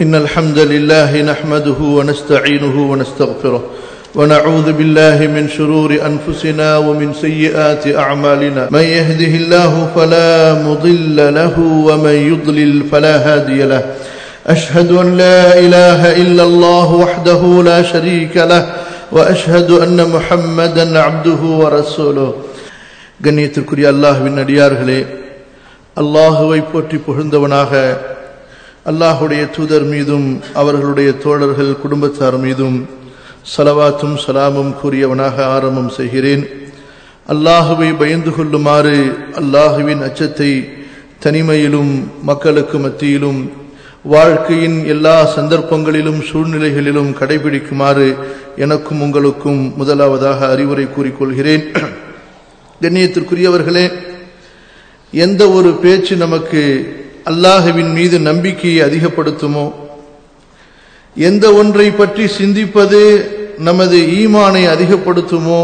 إن الحمد لله نحمده ونستعينه ونستغفره ونعوذ بالله من شرور أنفسنا ومن سيئات أعمالنا من يهده الله فلا مضل له ومن يضلل فلا هادي له أشهد أن لا إله إلا الله وحده لا شريك له وأشهد أن محمدا عبده ورسوله கண்ணியத்திற்குரிய அல்லாஹ்வின் அடியார்களே அல்லாஹுவை போற்றி புகழ்ந்தவனாக அல்லாஹுடைய தூதர் மீதும் அவர்களுடைய தோழர்கள் குடும்பத்தார் மீதும் சலவாத்தும் சலாமும் கூறியவனாக ஆரம்பம் செய்கிறேன் அல்லாஹுவை பயந்து கொள்ளுமாறு அல்லாஹுவின் அச்சத்தை தனிமையிலும் மக்களுக்கு மத்தியிலும் வாழ்க்கையின் எல்லா சந்தர்ப்பங்களிலும் சூழ்நிலைகளிலும் கடைபிடிக்குமாறு எனக்கும் உங்களுக்கும் முதலாவதாக அறிவுரை கூறிக்கொள்கிறேன் கண்ணியத்திற்குரியவர்களே எந்த ஒரு பேச்சு நமக்கு அல்லாஹுவின் மீது நம்பிக்கையை அதிகப்படுத்துமோ எந்த ஒன்றை பற்றி சிந்திப்பது நமது ஈமானை அதிகப்படுத்துமோ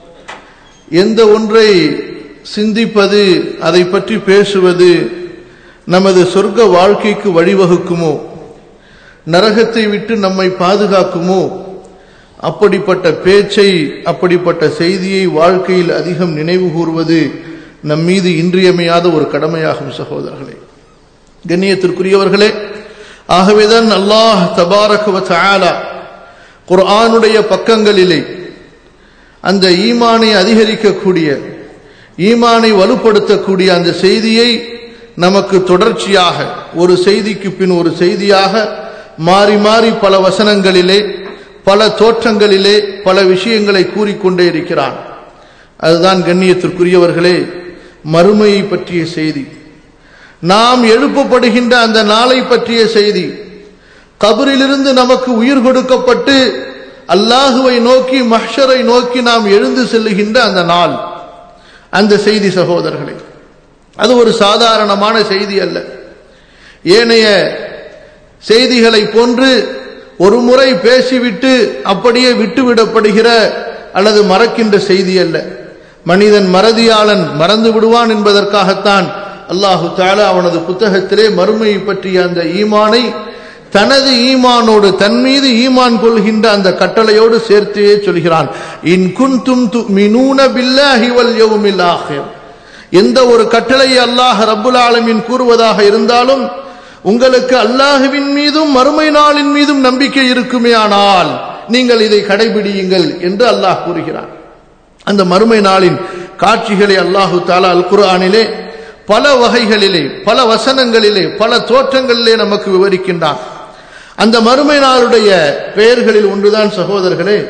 எந்த ஒன்றை சிந்திப்பது அதை பற்றி பேசுவது நமது சொர்க்க வாழ்க்கைக்கு வழிவகுக்குமோ நரகத்தை விட்டு நம்மை பாதுகாக்குமோ அப்படிப்பட்ட பேச்சை அப்படிப்பட்ட செய்தியை வாழ்க்கையில் அதிகம் நினைவு கூறுவது நம் மீது இன்றியமையாத ஒரு கடமையாகும் சகோதரர்களே கண்ணியத்திற்குரியவர்களே ஆகவேதான் அல்லாஹ் தபாரகுவ ஆலா குர்ஆனுடைய பக்கங்களிலே அந்த ஈமானை அதிகரிக்கக்கூடிய ஈமானை வலுப்படுத்தக்கூடிய அந்த செய்தியை நமக்கு தொடர்ச்சியாக ஒரு செய்திக்கு பின் ஒரு செய்தியாக மாறி மாறி பல வசனங்களிலே பல தோற்றங்களிலே பல விஷயங்களை கூறிக்கொண்டே இருக்கிறான் அதுதான் கண்ணியத்திற்குரியவர்களே மறுமையை பற்றிய செய்தி நாம் எழுப்பப்படுகின்ற அந்த நாளை பற்றிய செய்தி கபரிலிருந்து நமக்கு உயிர் கொடுக்கப்பட்டு அல்லாஹுவை நோக்கி மஹ்ஷரை நோக்கி நாம் எழுந்து செல்லுகின்ற அந்த நாள் அந்த செய்தி சகோதரர்களே அது ஒரு சாதாரணமான செய்தி அல்ல ஏனைய செய்திகளை போன்று ஒரு முறை பேசிவிட்டு அப்படியே விட்டுவிடப்படுகிற அல்லது மறக்கின்ற செய்தி அல்ல மனிதன் மறதியாளன் மறந்து விடுவான் என்பதற்காகத்தான் அல்லாஹு தாலா அவனது புத்தகத்திலே மறுமையை பற்றிய அந்த ஈமானை தனது ஈமானோடு தன் மீது ஈமான் கொள்கின்ற அந்த கட்டளையோடு சேர்த்தே சொல்கிறான் இன் குன்தும் மினூன பில்லாஹி வல் யௌமில் ஆஹிர் எந்த ஒரு கட்டளையை அல்லாஹ் ரப்புல் ஆலமீன் கூறுவதாக இருந்தாலும் உங்களுக்கு அல்லாஹுவின் மீதும் மறுமை நாளின் மீதும் நம்பிக்கை இருக்குமே ஆனால் நீங்கள் இதை கடைபிடியுங்கள் என்று அல்லாஹ் கூறுகிறான் அந்த மறுமை நாளின் காட்சிகளை அல்லாஹு தாலா அல் குர்ஆனிலே பல வகைகளிலே பல வசனங்களிலே பல தோற்றங்களிலே நமக்கு விவரிக்கின்றான் அந்த மறுமை நாளுடைய பெயர்களில் ஒன்றுதான் சகோதரர்களே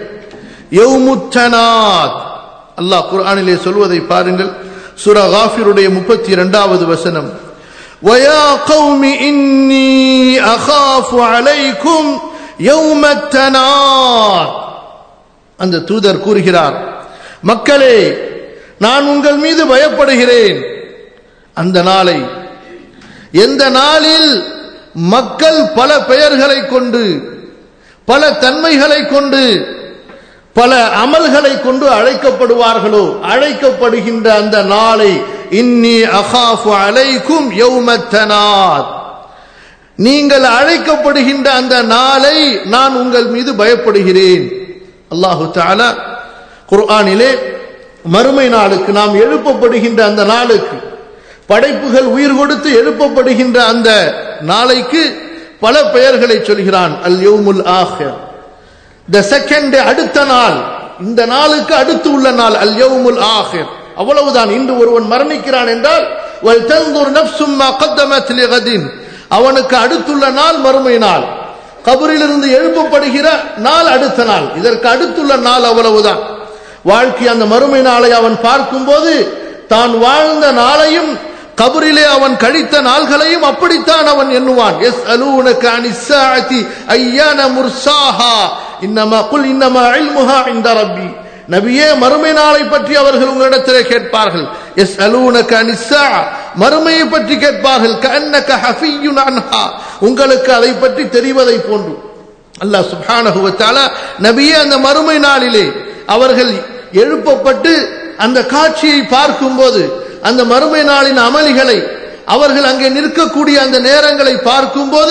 யௌமுத்தனாத் அல்லாஹ் குர்ஆனிலே சொல்வதை பாருங்கள் சூரா காஃபிருடைய முப்பத்தி இரண்டாவது வசனம் ويا قوم إني أخاف عليكم يوم التناد அந்த தூதர் கூறுகிறார் மக்களே நான் உங்கள் மீது பயப்படுகிறேன் அந்த நாளை எந்த நாளில் மக்கள் பல பெயர்களை கொண்டு பல தன்மைகளை கொண்டு பல அமல்களை கொண்டு அழைக்கப்படுவார்களோ அழைக்கப்படுகின்ற அந்த நாளை இன்னி அகாஃபு அலைக்கும் யௌமத்தனாத் நீங்கள் அழைக்கப்படுகின்ற அந்த நாளை நான் உங்கள் மீது பயப்படுகிறேன் அல்லாஹு தாலா குர்ஆனிலே மறுமை நாளுக்கு நாம் எழுப்பப்படுகின்ற அந்த நாளுக்கு படைப்புகள் உயிர் கொடுத்து எழுப்பப்படுகின்ற அந்த நாளைக்கு பல பெயர்களை சொல்கிறான் அல் யௌமுல் ஆஹிர் த செகண்ட் அடுத்த நாள் இந்த நாளுக்கு அடுத்து உள்ள நாள் அல் யௌமுல் ஆஹிர் அவ்வளவுதான் இன்று ஒருவன் மரணிக்கிறான் என்றால் வல் தன்துர் நஃப்சும் மா கத்தமத் லிகதின் அவனுக்கு அடுத்துள்ள நாள் மறுமை நாள் கபரிலிருந்து எழுப்பப்படுகிற நாள் அடுத்த நாள் இதற்கு அடுத்துள்ள நாள் அவ்வளவுதான் வாழ்க்கை அந்த மறுமை நாளை அவன் பார்க்கும்போது தான் வாழ்ந்த நாளையும் கபரிலே அவன் கழித்த நாள்களையும் அப்படித்தான் அவன் எண்ணுவான் எஸ் அலூனக அனிசாஅதி ஐயான முர்சாஹா இன்னமா குல் இன்னமா இல்முஹா இன்த ரப்பி நபியே மறுமை நாளை பற்றி அவர்கள் உங்களிடத்திலே கேட்பார்கள் எஸ் அலூனக அனிசா மறுமையை பற்றி கேட்பார்கள் கன்னக ஹஃபியுன் அன்ஹா உங்களுக்கு அதை பற்றி தெரிவதை போன்று அல்லாஹ் சுப்ஹானஹு வ தஆலா நபியே அந்த மறுமை நாளிலே அவர்கள் எழுப்பப்பட்டு அந்த காட்சியை பார்க்கும்போது அந்த மறுமை நாளின் அமளிகளை அவர்கள் அங்கே நிற்கக்கூடிய அந்த நேரங்களை பார்க்கும்போது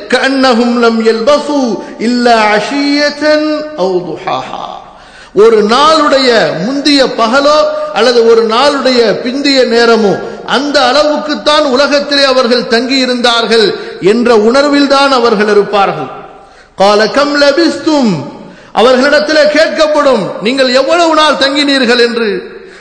كأنهم لم يلبثوا إلا عشية أو ضحاها ஒரு நாளுடைய முந்திய பகலோ அல்லது ஒரு நாளுடைய பிந்திய நேரமோ அந்த அளவுக்குத்தான் உலகத்திலே அவர்கள் தங்கி இருந்தார்கள் என்ற உணர்வில் தான் அவர்கள் இருப்பார்கள் கால கம் லபிஸ்தும் அவர்களிடத்திலே கேட்கப்படும் நீங்கள் எவ்வளவு நாள் தங்கினீர்கள் என்று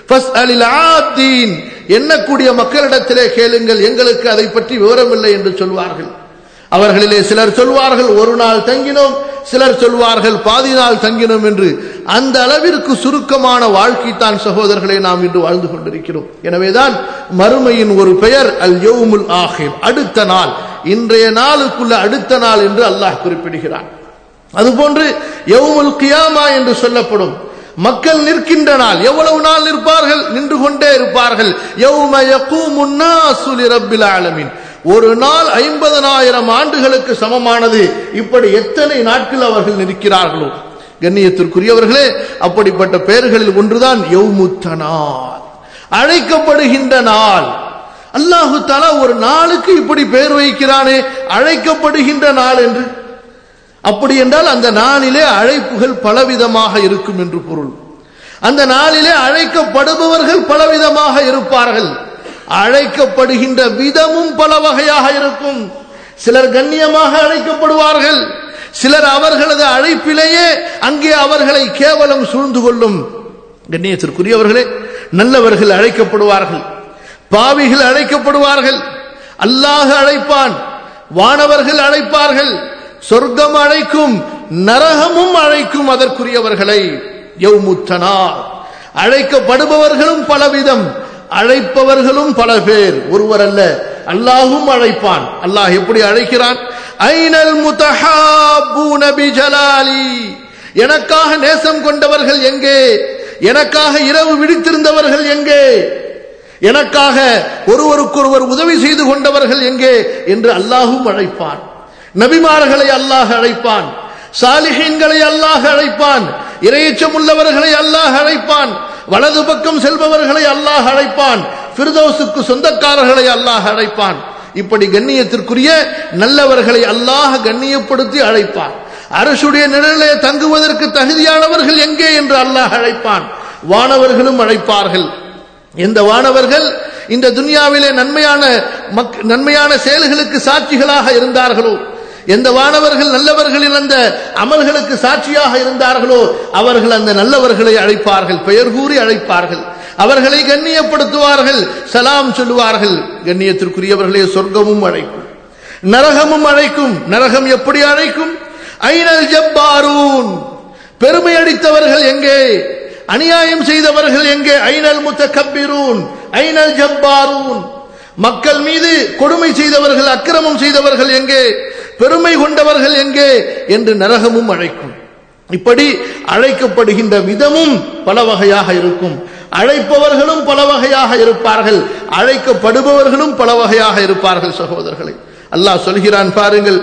எண்ணக்கூடிய மக்களிடத்திலே கேளுங்கள் எங்களுக்கு அதை பற்றி விவரமில்லை என்று சொல்வார்கள் அவர்களிலே சிலர் சொல்வார்கள் ஒரு நாள் தங்கினோம் சிலர் சொல்வார்கள் பாதி நாள் தங்கினோம் என்று அந்த அளவிற்கு சுருக்கமான வாழ்க்கை தான் சகோதரர்களை நாம் இன்று வாழ்ந்து கொண்டிருக்கிறோம் எனவேதான் மறுமையின் ஒரு பெயர் அல் யோமுல் ஆஹிர் அடுத்த நாள் இன்றைய நாளுக்குள்ள அடுத்த நாள் என்று அல்லாஹ் குறிப்பிடுகிறான் அதுபோன்று யவுமுல் கியாமா என்று சொல்லப்படும் மக்கள் நிற்கின்ற நாள் எவ்வளவு நாள் நிற்பார்கள் நின்று கொண்டே இருப்பார்கள் ஆலமின் ஒரு நாள் ஐம்பதனாயிரம் ஆண்டுகளுக்கு சமமானது இப்படி எத்தனை நாட்கள் அவர்கள் நிற்கிறார்களோ கண்ணியத்திற்குரியவர்களே அப்படிப்பட்ட பெயர்களில் ஒன்றுதான் யௌமுத்தனால் அழைக்கப்படுகின்ற நாள் அல்லாஹு தலா ஒரு நாளுக்கு இப்படி பெயர் வைக்கிறானே அழைக்கப்படுகின்ற நாள் என்று அப்படி என்றால் அந்த நாளிலே அழைப்புகள் பலவிதமாக இருக்கும் என்று பொருள் அந்த நாளிலே அழைக்கப்படுபவர்கள் பலவிதமாக இருப்பார்கள் அழைக்கப்படுகின்ற விதமும் பல வகையாக இருக்கும் சிலர் கண்ணியமாக அழைக்கப்படுவார்கள் சிலர் அவர்களது அழைப்பிலேயே அங்கே அவர்களை கேவலம் சூழ்ந்து கொள்ளும் கண்ணியத்திற்குரியவர்களே நல்லவர்கள் அழைக்கப்படுவார்கள் பாவிகள் அழைக்கப்படுவார்கள் அல்லாஹ் அழைப்பான் வானவர்கள் அழைப்பார்கள் சொர்க்கம் அழைக்கும் நரகமும் அழைக்கும் அதற்குரியவர்களை யௌமுத்தனார் அழைக்கப்படுபவர்களும் பலவிதம் அழைப்பவர்களும் பல பேர் ஒருவர் அல்ல அல்லாஹும் அழைப்பான் அல்லாஹ் எப்படி அழைக்கிறான் ஐனல் முத்தஹாபூன பிஜலாலி எனக்காக நேசம் கொண்டவர்கள் எங்கே எனக்காக இரவு விழித்திருந்தவர்கள் எங்கே எனக்காக ஒருவருக்கொருவர் உதவி செய்து கொண்டவர்கள் எங்கே என்று அல்லாஹும் அழைப்பான் நபிமார்களை அல்லாஹ் அழைப்பான் சாலிஹீன்களை அல்லாஹ் அழைப்பான் இரையச்சம் உள்ளவர்களை அல்லாஹ் அழைப்பான் வலது பக்கம் செல்பவர்களை அல்லாஹ் அழைப்பான் பிர்தோசுக்கு சொந்தக்காரர்களை அல்லாஹ் அழைப்பான் இப்படி கண்ணியத்திற்குரிய நல்லவர்களை அல்லாஹ் கண்ணியப்படுத்தி அழைப்பான் அரசுடைய நிழலே தங்குவதற்கு தகுதியானவர்கள் எங்கே என்று அல்லாஹ் அழைப்பான் வானவர்களும் அழைப்பார்கள் எந்த வானவர்கள் இந்த துனியாவிலே நன்மையான நன்மையான செயல்களுக்கு சாட்சிகளாக இருந்தார்களோ எந்த வானவர்கள் நல்லவர்களின் அந்த அமல்களுக்கு சாட்சியாக இருந்தார்களோ அவர்கள் அந்த நல்லவர்களை அழைப்பார்கள் பெயர் கூறி அழைப்பார்கள் அவர்களை கண்ணியப்படுத்துவார்கள் சலாம் சொல்லுவார்கள் கண்ணியத்திற்குரியவர்களே சொர்க்கமும் அழைக்கும் நரகமும் அழைக்கும் நரகம் எப்படி அழைக்கும் ஐனல் ஜப்பாரூன் பெருமை அடித்தவர்கள் எங்கே அநியாயம் செய்தவர்கள் எங்கே ஐனல் முத்தகப்பிரூன் ஐனல் ஜப்பாரூன் மக்கள் மீது கொடுமை செய்தவர்கள் அக்கிரமம் செய்தவர்கள் எங்கே பெருமை கொண்டவர்கள் எங்கே என்று நரகமும் அழைக்கும் இப்படி அழைக்கப்படுகின்ற விதமும் பல வகையாக இருக்கும் அழைப்பவர்களும் பல வகையாக இருப்பார்கள் அழைக்கப்படுபவர்களும் பல வகையாக இருப்பார்கள் சகோதரர்களை அல்லாஹ் சொல்கிறான் பாருங்கள்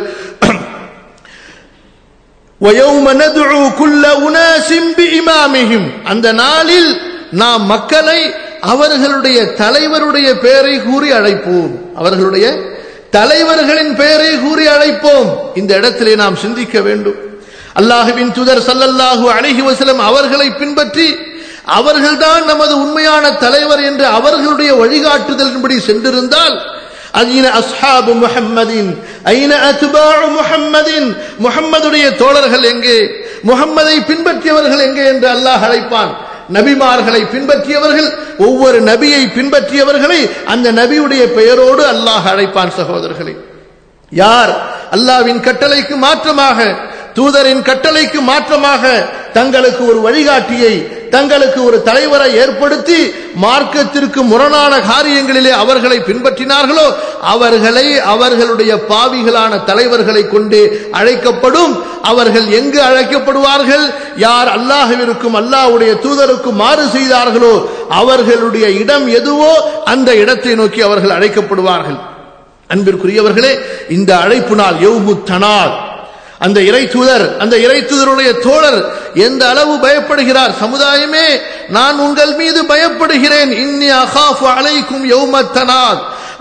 وَيَوْمَ نَدْعُو كُلَّ أُنَاسٍ بِإِمَامِهِمْ அந்த நாளில் நாம் மக்களை அவர்களுடைய தலைவருடைய பெயரை கூறி அழைப்போம் அவர்களுடைய தலைவர்களின் பெயரை கூறி அழைப்போம் இந்த இடத்திலே நாம் சிந்திக்க வேண்டும் அல்லாஹுவின் துதர் சல்லல்லாஹு அழகி வசலம் அவர்களை பின்பற்றி அவர்கள்தான் நமது உண்மையான தலைவர் என்று அவர்களுடைய வழிகாட்டுதலின்படி சென்றிருந்தால் ஐன அஸ்ஹாபு முஹம்மதின் ஐன அத்பாஉ முஹம்மதின் முஹம்மதுடைய தோழர்கள் எங்கே முஹம்மதை பின்பற்றியவர்கள் எங்கே என்று அல்லாஹ் அழைப்பான் நபிமார்களை பின்பற்றியவர்கள் ஒவ்வொரு நபியை பின்பற்றியவர்களை அந்த நபியுடைய பெயரோடு அல்லாஹ் அழைப்பான் சகோதரர்களை யார் அல்லாவின் கட்டளைக்கு மாற்றமாக தூதரின் கட்டளைக்கு மாற்றமாக தங்களுக்கு ஒரு வழிகாட்டியை தங்களுக்கு ஒரு தலைவரை ஏற்படுத்தி மார்க்கத்திற்கு முரணான காரியங்களிலே அவர்களை பின்பற்றினார்களோ அவர்களை அவர்களுடைய பாவிகளான தலைவர்களை கொண்டு அழைக்கப்படும் அவர்கள் எங்கு அழைக்கப்படுவார்கள் யார் அல்லாஹுவிற்கும் அல்லாஹ்வுடைய தூதருக்கும் மாறு செய்தார்களோ அவர்களுடைய இடம் எதுவோ அந்த இடத்தை நோக்கி அவர்கள் அழைக்கப்படுவார்கள் அன்பிற்குரியவர்களே இந்த அழைப்பு நாள் எவ்மு தனால் அந்த இறை தூதர் அந்த இறை தூதருடைய தோழர் எந்த அளவு பயப்படுகிறார் சமுதாயமே நான் உங்கள் மீது பயப்படுகிறேன் இன்னி அகாஃபு அலைக்கும் யௌமத்தனாத்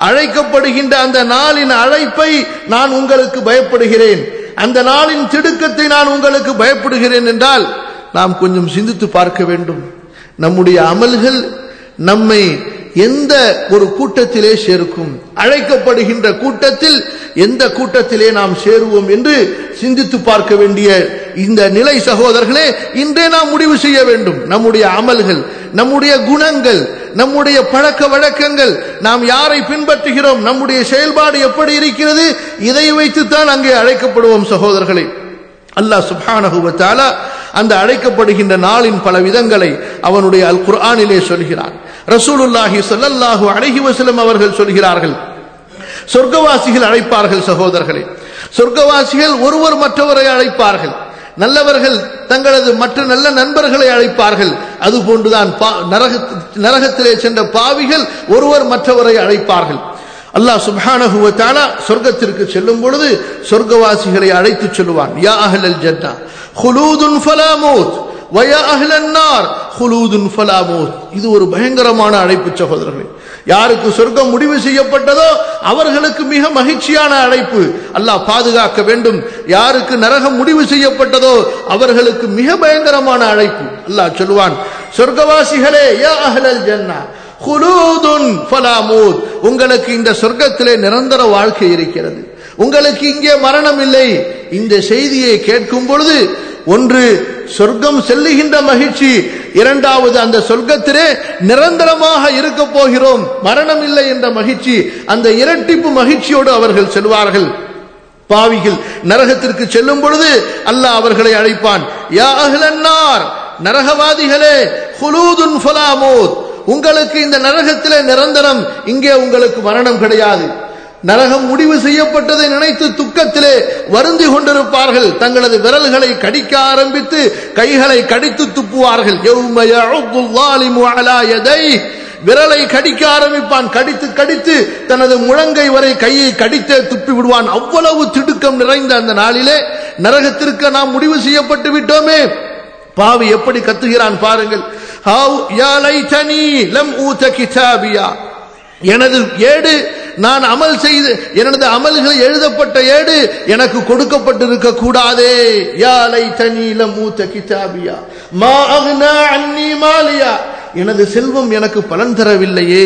அழைக்கப்படுகின்ற அந்த நாளின் அழைப்பை நான் உங்களுக்கு பயப்படுகிறேன் அந்த நாளின் திடுக்கத்தை நான் உங்களுக்கு பயப்படுகிறேன் என்றால் நாம் கொஞ்சம் சிந்தித்து பார்க்க வேண்டும் நம்முடைய அமல்கள் நம்மை எந்த ஒரு கூட்டத்திலே சேர்க்கும் அழைக்கப்படுகின்ற கூட்டத்தில் எந்த கூட்டத்திலே நாம் சேருவோம் என்று சிந்தித்து பார்க்க வேண்டிய இந்த நிலை சகோதரர்களே இன்றே நாம் முடிவு செய்ய வேண்டும் நம்முடைய அமல்கள் நம்முடைய குணங்கள் நம்முடைய பழக்க வழக்கங்கள் நாம் யாரை பின்பற்றுகிறோம் நம்முடைய செயல்பாடு எப்படி இருக்கிறது இதை வைத்துத்தான் அங்கே அழைக்கப்படுவோம் சகோதரர்களே அல்லாஹ் சுப்ஹானஹு வ தஆலா அந்த அழைக்கப்படுகின்ற நாளின் பல விதங்களை அவனுடைய அல் குர்ஆனிலே சொல்கிறான் ரசூலுல்லாஹி ஸல்லல்லாஹு அலைஹி வஸல்லம் அவர்கள் சொல்கிறார்கள் சொர்க்கவாசிகள் அழைப்பார்கள் சகோதரர்களே சொர்க்கவாசிகள் ஒருவர் மற்றவரை அழைப்பார்கள் நல்லவர்கள் தங்களது மற்ற நல்ல நண்பர்களை அழைப்பார்கள் அதுபோன்றுதான் பா- நரக நரகத்திலே சென்ற பாவிகள் ஒருவர் மற்றவரை அழைப்பார்கள் அல்லாஹ் சுப்ஹானஹு வ தஆலா சொர்க்கத்திற்கு செல்லும் பொழுது சொர்க்கவாசிகளை அழைத்து சொல்லுவான் யா அஹ்லல் ஜன்னா ஹுலூதுன் ஃபலா மௌத் வ யா அஹ்லன் நார் ஹுலூதுன் ஃபலா மௌத் இது ஒரு பயங்கரமான அழைப்பு சகோதரர்களே யாருக்கு சொர்க்கம் முடிவு செய்யப்பட்டதோ அவர்களுக்கு மிக மகிழ்ச்சியான அழைப்பு அல்லாஹ் பாதுகாக்க வேண்டும் யாருக்கு நரகம் முடிவு செய்யப்பட்டதோ அவர்களுக்கு மிக பயங்கரமான அழைப்பு அல்லாஹ் சொல்லுவான் சொர்க்கவாசிகளே யா அஹ்லல் ஜன்னா ஹுலூதுன் ஃபலா மௌத் உங்களுக்கு இந்த சொர்க்கத்திலே நிரந்தர வாழ்க்கை இருக்கிறது உங்களுக்கு இங்கே மரணம் இல்லை இந்த செய்தியை கேட்கும் பொழுது ஒன்று சொர்க்கம் செல்லுகின்ற மகிழ்ச்சி இரண்டாவது அந்த சொர்க்கத்திலே நிரந்தரமாக இருக்க போகிறோம் மரணம் இல்லை என்ற மகிழ்ச்சி அந்த இரட்டிப்பு மகிழ்ச்சியோடு அவர்கள் செல்வார்கள் பாவிகள் நரகத்திற்கு செல்லும் பொழுது அல்லாஹ் அவர்களை அழைப்பான் யா அஹ்லன்னார் நரகவாதிகளே ஹுலூதுன் ஃபலா மௌத் உங்களுக்கு இந்த நரகத்திலே நிரந்தரம் இங்கே உங்களுக்கு மரணம் கிடையாது நரகம் முடிவு செய்யப்பட்டதை நினைத்து துக்கத்திலே வருந்தி கொண்டிருப்பார்கள் தங்களது விரல்களை கடிக்க ஆரம்பித்து கைகளை கடித்து துப்புவார்கள் யௌம யஅுது ظالم على يديه விரலை கடிக்க ஆரம்பிப்பான் கடித்து கடித்து தனது முழங்கை வரை கையை கடித்தே துப்பி விடுவான் அவ்வளவு திடுக்கம் நிறைந்த அந்த நாளிலே நரகத்திற்கு நாம் முடிவு செய்யப்பட்டு விட்டோமே பாவி எப்படி கத்துகிறான் பாருங்கள் ஹாவ் யா லைதனி லம் ஊத கிதாபியா எனது ஏடு நான் அமல் செய்து எனது அமல்கள் எழுதப்பட்ட ஏடு எனக்கு கொடுக்கப்பட்டிருக்க கூடாதே யா லைதனி லம் ஊத கிதாபியா மா அக்னா அன்னி மாலியா எனது செல்வம் எனக்கு பலன் தரவில்லையே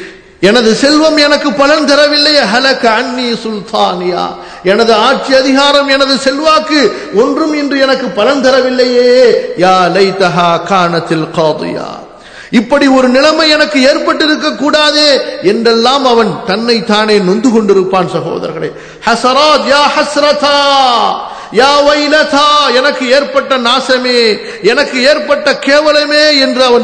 எனது செல்வம் எனக்கு பலன் தரவில்லையே ஹலக அன்னி சுல்தானியா எனது ஆட்சி அதிகாரம் எனது செல்வாக்கு ஒன்றும் இன்று எனக்கு பலன் தரவில்லையே யா லைதஹா கானத்தில் காதியா இப்படி ஒரு நிலைமை எனக்கு ஏற்பட்டிருக்க கூடாதே என்றெல்லாம் அவன் தன்னை தானே நொந்து கொண்டிருப்பான் சகோதரர்களே ஹசராத் யா ஹஸ்ரதா யா வைலதா எனக்கு ஏற்பட்ட நாசமே எனக்கு ஏற்பட்ட கேவலமே என்று அவன்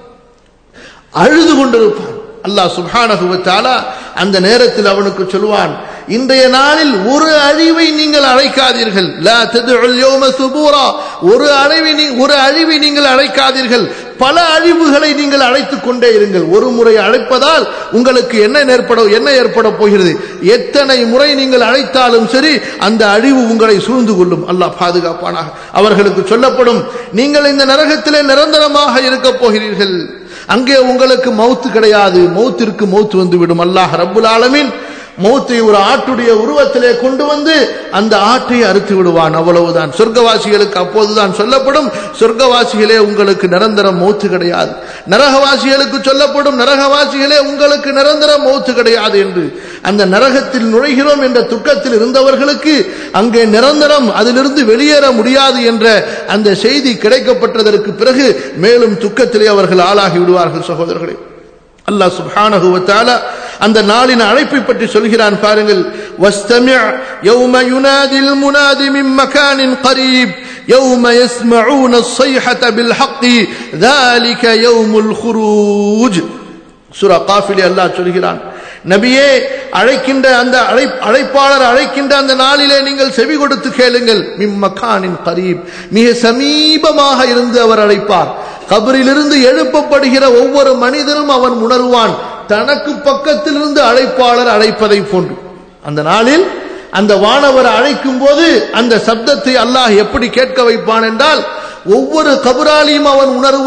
அழுது கொண்டிருப்பான் அல்லாஹ் சுப்ஹானஹு வ தஆலா அந்த நேரத்தில் அவனுக்கு சொல்வான் இன்றைய நாளில் ஒரு அழிவை நீங்கள் அழைக்காதீர்கள் லா ததுல் யௌம சுபூரா ஒரு அழிவை நீ ஒரு அழிவை நீங்கள் அழைக்காதீர்கள் பல அழிவுகளை நீங்கள் அழைத்துக் கொண்டே இருங்கள் ஒரு முறை அழைப்பதால் உங்களுக்கு என்ன ஏற்பட என்ன ஏற்பட போகிறது எத்தனை முறை நீங்கள் அழைத்தாலும் சரி அந்த அழிவு உங்களை சூழ்ந்து கொள்ளும் அல்லாஹ் பாதுகாப்பானாக அவர்களுக்கு சொல்லப்படும் நீங்கள் இந்த நரகத்திலே நிரந்தரமாக இருக்க போகிறீர்கள் அங்கே உங்களுக்கு மௌத்து கிடையாது மௌத்திற்கு மௌத்து வந்து விடும் அல்லாஹ் ரப்புல் ஆலமீன் மௌத்தை ஒரு ஆட்டுடைய உருவத்திலே கொண்டு வந்து அந்த ஆட்டை அறுத்து விடுவான் அவ்வளவுதான் சொர்க்கவாசிகளுக்கு அப்போதுதான் சொல்லப்படும் சொர்க்கவாசிகளே உங்களுக்கு நிரந்தரம் மௌத்து கிடையாது நரகவாசிகளுக்கு சொல்லப்படும் நரகவாசிகளே உங்களுக்கு நிரந்தரம் மௌத்து கிடையாது என்று அந்த நரகத்தில் நுழைகிறோம் என்ற துக்கத்தில் இருந்தவர்களுக்கு அங்கே நிரந்தரம் அதிலிருந்து வெளியேற முடியாது என்ற அந்த செய்தி கிடைக்கப்பட்டதற்கு பிறகு மேலும் துக்கத்திலே அவர்கள் ஆளாகி விடுவார்கள் சகோதரர்களே அல்லாஹ் சுப்ஹானஹு வ தஆலா அந்த நாளின் அழைப்பை பற்றி சொல்கிறான் பாருங்கள் வஸ்தமி' யௌம யுனாதில் முனாதி மின் மகானின் கரீப் يوم يسمعون الصيحة بالحق ذلك يوم الخروج சூரா காஃபிலே அல்லாஹ் சொல்கிறான் நபியே அழைக்கின்ற அந்த அழை அழைப்பாளர் அழைக்கின்ற அந்த நாளிலே நீங்கள் செவி கொடுத்து கேளுங்கள் மிம்மக்கானின் கரீப் மிக சமீபமாக இருந்து அவர் அழைப்பார் கபரிலிருந்து எழுப்பப்படுகிற ஒவ்வொரு மனிதனும் அவன் உணர்வான் தனக்கு பக்கத்திலிருந்து அழைப்பாளர் அழைப்பதை போன்று அந்த நாளில் அந்த வானவர் அழைக்கும் போது அந்த சப்தத்தை அல்லாஹ் எப்படி கேட்க வைப்பான் என்றால் ஒவ்வொரு கபராலியும் அவன் உணர்வான்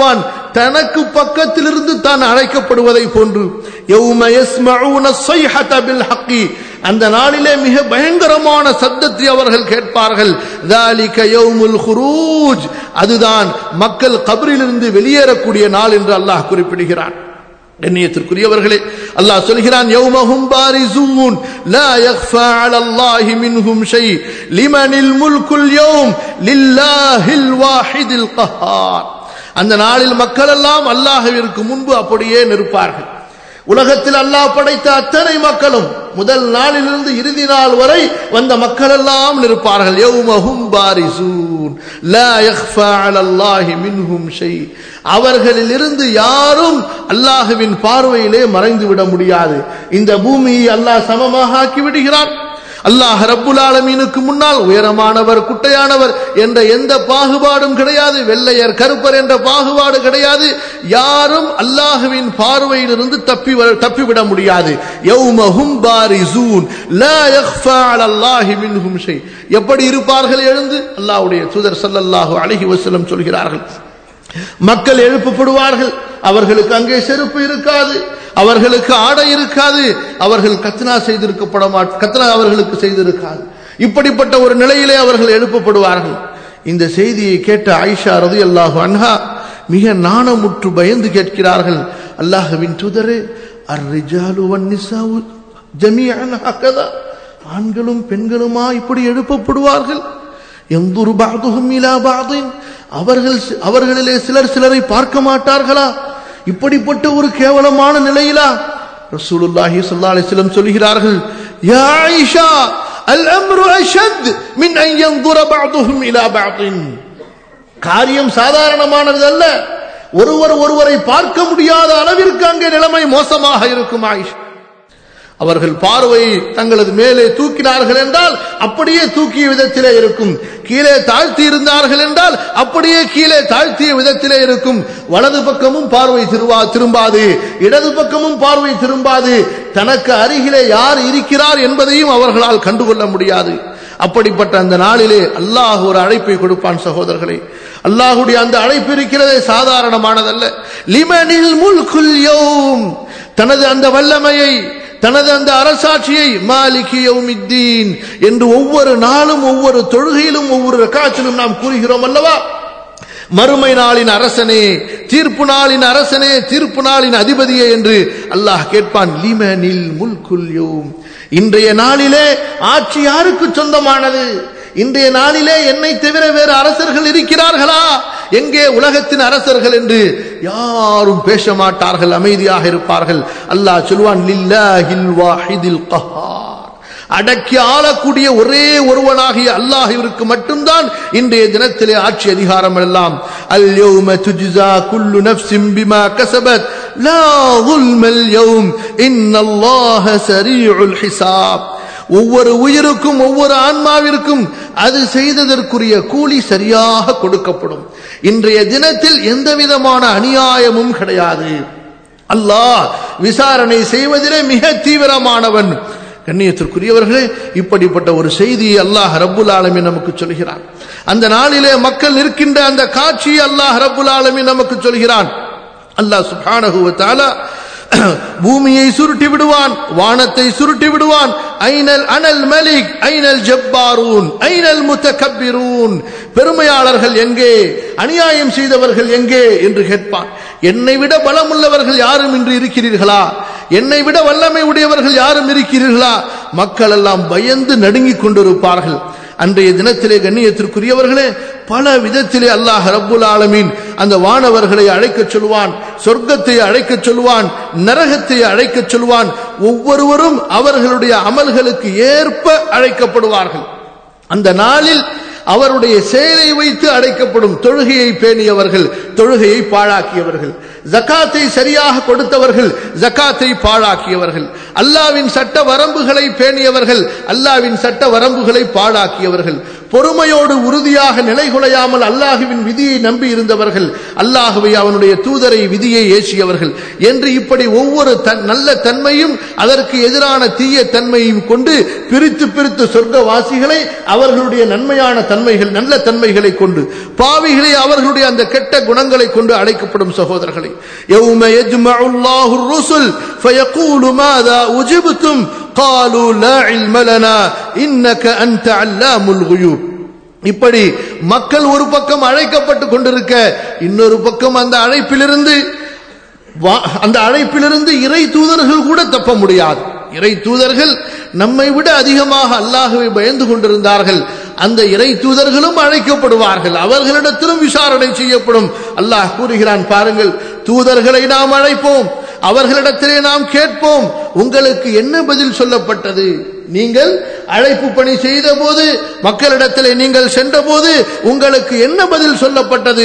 தனக்கு பக்கத்திலிருந்து தான் அழைக்கப்படுவதை போன்று யௌம யஸ்மஊன ஸைஹத பில் ஹக்கி அந்த நாளிலே மிக பயங்கரமான சத்தத்தை அவர்கள் கேட்பார்கள் ذلك يوم الخروج அதுதான் மக்கள் கபரிலிருந்து வெளியேறக்கூடிய நாள் என்று அல்லாஹ் குறிப்பிடுகிறான் கண்ணியத்திற்குரியவர்களே அல்லாஹ் சொல்கிறான் யௌமஹும் பாரிசூன் லா யக்ஃபா அலல்லாஹி மின்ஹும் ஷை லிமனில் முல்குல் யௌம் லில்லாஹில் வாஹிதில் கஹார் அந்த நாளில் மக்கள் எல்லாம் அல்லாஹ்விற்கு முன்பு அப்படியே நிற்பார்கள் உலகத்தில் அல்லாஹ் படைத்த அத்தனை மக்களும் முதல் நாளிலிருந்து இறுதி நாள் வரை வந்த மக்கள் எல்லாம் நிற்பார்கள் யௌமஹும் பாரிசூன் லா யக்ஃபா அலல்லாஹி மின்ஹும் ஷை அவர்களிலிருந்து யாரும் அல்லாஹுவின் பார்வையிலே மறைந்து விட முடியாது இந்த பூமியை அல்லாஹ் சமமாக ஆக்கி விடுகிறான் அல்லாஹ் ரப்புல் ஆலமீனுக்கு முன்னால் உயரமானவர் குட்டையானவர் என்ற எந்த பாகுபாடும் கிடையாது வெள்ளையர் கருப்பர் என்ற பாகுபாடு கிடையாது யாரும் அல்லாஹுவின் பார்வையிலிருந்து தப்பி வ- தப்பிவிட முடியாது யௌமஹும் பாரிசூன் லா யக்ஃபா அலல்லாஹி மின்ஹும் ஷை எப்படி இருப்பார்கள் எழுந்து அல்லாஹ்வுடைய தூதர் ஸல்லல்லாஹு அலைஹி வஸல்லம் சொல்கிறார்கள் மக்கள் எழுப்பப்படுவார்கள் அவர்களுக்கு அங்கே செருப்பு இருக்காது அவர்களுக்கு ஆடை இருக்காது அவர்கள் கத்னா செய்திருக்கப்பட மாட் கத்னா அவர்களுக்கு செய்திருக்காது இப்படிப்பட்ட ஒரு நிலையிலே அவர்கள் எழுப்பப்படுவார்கள் இந்த செய்தியை கேட்ட ஆயிஷா ரதி அல்லாஹு அன்ஹா மிக நாணமுற்று பயந்து கேட்கிறார்கள் அல்லாஹுவின் துதரே அர்ரிஜாலு வன்னிசாவு ஜமீஅன் ஹக்கதா ஆண்களும் பெண்களுமா இப்படி எழுப்பப்படுவார்கள் எந்தூர் பாதுகும் இலா பாதின் அவர்கள் அவர்களிலே சிலர் சிலரை பார்க்க மாட்டார்களா இப்படிப்பட்ட ஒரு கேவலமான நிலையிலா ரசூலுல்லாஹி ஸல்லல்லாஹு அலைஹி வஸல்லம் சொல்கிறார்கள் யா ஆயிஷா அல் அம்ரு அஷத் மின் அன் யன்துர பஅதுஹும் இலா பஅதின் காரியம் சாதாரணமானது அல்ல ஒருவர் ஒருவரை பார்க்க முடியாத அளவிற்கு அங்கே நிலைமை மோசமாக இருக்கும் ஆயிஷா அவர்கள் பார்வையை தங்களது மேலே தூக்கினார்கள் என்றால் அப்படியே தூக்கிய விதத்திலே இருக்கும் கீழே தாழ்த்தி இருந்தார்கள் என்றால் அப்படியே கீழே தாழ்த்திய விதத்திலே இருக்கும் வலது பக்கமும் பார்வை திருவா திரும்பாது இடது பக்கமும் பார்வை திரும்பாது தனக்கு அருகிலே யார் இருக்கிறார் என்பதையும் அவர்களால் கண்டுகொள்ள முடியாது அப்படிப்பட்ட அந்த நாளிலே அல்லாஹ் ஒரு அழைப்பை கொடுப்பான் சகோதரர்களே அல்லாஹுடைய அந்த அழைப்பு இருக்கிறதே சாதாரணமானதல்ல லிமனில் முல்குல் யௌம் தனது அந்த வல்லமையை தனது அந்த அரசாட்சியை மாலிகி யௌமித்தீன் என்று ஒவ்வொரு நாளும் ஒவ்வொரு தொழுகையிலும் ஒவ்வொரு ரக்காத்திலும் நாம் கூறுகிறோம் அல்லவா மறுமை நாளின் அரசனே தீர்ப்பு நாளின் அரசனே தீர்ப்பு நாளின் அதிபதியே என்று அல்லாஹ் கேட்பான் லிமனில் முல்குல் யௌம் இன்றைய நாளிலே ஆட்சி யாருக்கு சொந்தமானது இன்றைய நாளிலே என்னை தவிர வேறு அரசர்கள் இருக்கிறார்களா எங்கே உலகத்தின் அரசர்கள் என்று யாரும் பேச மாட்டார்கள் அமைதியாக இருப்பார்கள் அல்லாஹ் சொல்வான் லில்லாஹில் வாஹிதில் கஹார் அடக்கி ஆளக்கூடிய ஒரே ஒருவனாகிய அல்லாஹிற்கு மட்டும்தான் இன்றைய தினத்திலே ஆட்சி அதிகாரம் எல்லாம் அல் யௌம துஜ்ஸா குல்லு நஃப்ஸின் பிமா கஸபத் லா ظுல்மல் யௌம் இன்னல்லாஹ ஸரீஉல் ஹிசாப் ஒவ்வொரு உயிருக்கும் ஒவ்வொரு ஆன்மாவிற்கும் அது செய்ததற்குரிய கூலி சரியாக கொடுக்கப்படும் இன்றைய தினத்தில் எந்த விதமான அநியாயமும் கிடையாது அல்லாஹ் விசாரணை செய்வதிலே மிக தீவிரமானவன் கண்ணியத்திற்குரியவர்களே இப்படிப்பட்ட ஒரு செய்தியை அல்லாஹ் ரப்புல் ஆலமீன் நமக்கு சொல்கிறான் அந்த நாளிலே மக்கள் நிற்கின்ற அந்த காட்சியை அல்லாஹ் ரப்புல் ஆலமீன் நமக்கு சொல்கிறான் அல்லாஹ் சுப்ஹானஹு வ தஆலா பூமியை சுருட்டி விடுவான் வானத்தை சுருட்டி விடுவான் ஐனல் அனல் மலிக் ஐனல் ஜப்பாரூன் ஐனல் முத்தகப்பிரூன் பெருமையாளர்கள் எங்கே அநியாயம் செய்தவர்கள் எங்கே என்று கேட்பான் என்னை விட பலமுள்ளவர்கள் யாரும் இன்று இருக்கிறீர்களா என்னை விட வல்லமை உடையவர்கள் யாரும் இருக்கிறீர்களா மக்கள் எல்லாம் பயந்து நடுங்கிக் கொண்டிருப்பார்கள் அன்றைய தினத்திலே கண்ணியத்திற்குரியவர்களே பல விதத்திலே அல்லாஹ் ரப்புல் ஆலமீன் அந்த வானவர்களை அழைக்கச் சொல்வான் சொர்க்கத்தை அழைக்கச் சொல்வான் நரகத்தை அழைக்கச் சொல்வான் ஒவ்வொருவரும் அவர்களுடைய அமல்களுக்கு ஏற்ப அழைக்கப்படுவார்கள் அந்த நாளில் அவருடைய செயலை வைத்து அழைக்கப்படும் தொழுகையை பேணியவர்கள் தொழுகையை பாழாக்கியவர்கள் ஜக்காத்தை சரியாக கொடுத்தவர்கள் ஜக்காத்தை பாழாக்கியவர்கள் அல்லாவின் சட்ட வரம்புகளை பேணியவர்கள் அல்லாவின் சட்ட வரம்புகளை பாழாக்கியவர்கள் பொறுமையோடு உறுதியாக நிலைகுலையாமல் அல்லாஹுவின் விதியை நம்பி இருந்தவர்கள் அல்லாஹுவை அவனுடைய தூதரை விதியை ஏசியவர்கள் என்று இப்படி ஒவ்வொரு நல்ல தன்மையும் அதற்கு எதிரான தீய தன்மையும் கொண்டு பிரித்து பிரித்து சொர்க்கவாசிகளை அவர்களுடைய நன்மையான தன்மைகள் நல்ல தன்மைகளை கொண்டு பாவிகளை அவர்களுடைய அந்த கெட்ட குணங்களை கொண்டு அழைக்கப்படும் சகோதரர்களை يوم يجمع الله الرسل فيقول ماذا أجبتم قالوا لا علم لنا إنك أنت علام الغيوب இப்படி மக்கள் ஒரு பக்கம் அழைக்கப்பட்டு கொண்டிருக்க இன்னொரு பக்கம் அந்த அழைப்பிலிருந்து அந்த அழைப்பிலிருந்து இறை தூதர்கள் கூட தப்ப முடியாது இறை தூதர்கள் நம்மை விட அதிகமாக அல்லாஹுவை பயந்து கொண்டிருந்தார்கள் அந்த இறை தூதர்களும் அழைக்கப்படுவார்கள் அவர்களிடத்திலும் விசாரணை செய்யப்படும் அல்லாஹ் கூறுகிறான் பாருங்கள் தூதர்களை நாம் அழைப்போம் அவர்களிடத்திலே நாம் கேட்போம் உங்களுக்கு என்ன பதில் சொல்லப்பட்டது நீங்கள் அழைப்பு பணி செய்த போது மக்களிடத்திலே நீங்கள் சென்ற போது உங்களுக்கு என்ன பதில் சொல்லப்பட்டது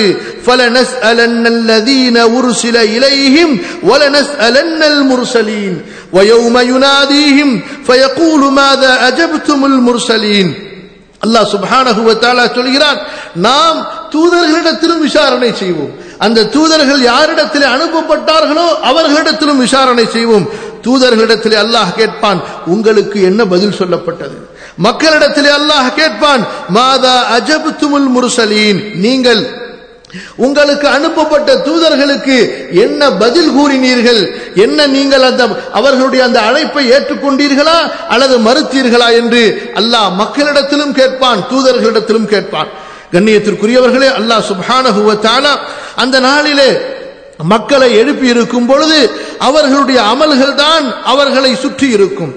உருசில இலைஹிம் வலனஸ்அலன்னல் முர்சலீன் ويوم يناديهم فيقول ماذا أجبتم المرسلين அல்லாஹ் சுப்ஹானஹு வ தஆலா சொல்கிறார் நாம் தூதர்களிடத்திலும் விசாரணை செய்வோம் அந்த தூதர்கள் யாரிடத்தில் அனுப்பப்பட்டார்களோ அவர்களிடத்திலும் விசாரணை செய்வோம் தூதர்களிடத்திலே அல்லாஹ் கேட்பான் உங்களுக்கு என்ன பதில் சொல்லப்பட்டது மக்களிடத்திலே அல்லாஹ் கேட்பான் மாதா அஜபுத்துமுல் முர்சலீன் நீங்கள் உங்களுக்கு அனுப்பப்பட்ட தூதர்களுக்கு என்ன பதில் கூறினீர்கள் என்ன நீங்கள் அந்த அவர்களுடைய அந்த அழைப்பை ஏற்றுக்கொண்டீர்களா அல்லது மறுத்தீர்களா என்று அல்லாஹ் மக்களிடத்திலும் கேட்பான் தூதர்களிடத்திலும் கேட்பான் கண்ணியத்திற்குரியவர்களே அல்லாஹ் சுபானகுவத்தால அந்த நாளிலே மக்களை எழுப்பி இருக்கும் பொழுது அவர்களுடைய அமல்கள் தான் அவர்களை சுற்றி இருக்கும்